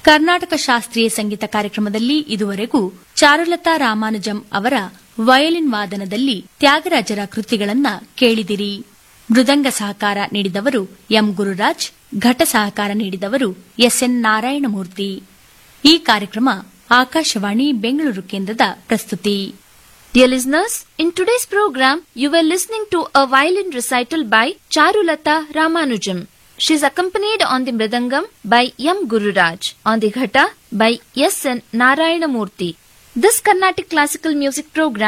ಕರ್ನಾಟಕ ಶಾಸ್ತ್ರೀಯ ಸಂಗೀತ ಕಾರ್ಯಕ್ರಮದಲ್ಲಿ ಇದುವರೆಗೂ ಚಾರುಲತಾ ರಾಮಾನುಜಂ ಅವರ ವಯಲಿನ್ ವಾದನದಲ್ಲಿ ತ್ಯಾಗರಾಜರ ಕೃತಿಗಳನ್ನ ಕೇಳಿದಿರಿ ಮೃದಂಗ ಸಹಕಾರ ನೀಡಿದವರು ಎಂ ಗುರುರಾಜ್ ಘಟ ಸಹಕಾರ ನೀಡಿದವರು ಎಸ್ಎನ್ ನಾರಾಯಣಮೂರ್ತಿ ಈ ಕಾರ್ಯಕ್ರಮ ಆಕಾಶವಾಣಿ ಬೆಂಗಳೂರು ಕೇಂದ್ರದ ಪ್ರಸ್ತುತಿ Dear listeners, in today's program, you were listening to a violin recital by Charulata Ramanujam. She is accompanied on the mridangam by M. Gururaj, on the ghata by S. N. Narayanamurthy. This Carnatic classical music program